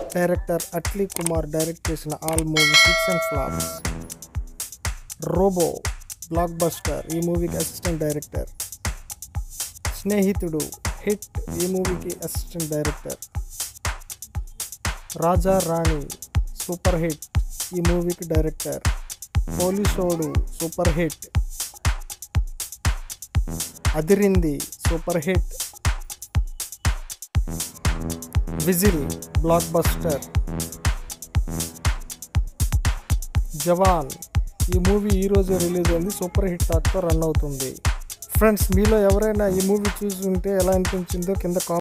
director Atlee Kumar direct చేసిన all movies hits and flops Robo blockbuster ఈ మూవీకి అసిస్టెంట్ డైరెక్టర్ స్నేహితుడు హిట్ ఈ మూవీకి assistant director Raja Rani super hit ఈ మూవీకి director Policeodu super hit Adirindi super hit whistle blockbuster Jawan ఈ మూవీ ఈరోజు రిలీజ్ అయింది సూపర్ హిట్ టాక్తో రన్ అవుతుంది ఫ్రెండ్స్ మీలో ఎవరైనా ఈ మూవీ చూసి ఉంటే ఎలా అనిపించిందో కింద కామెంట్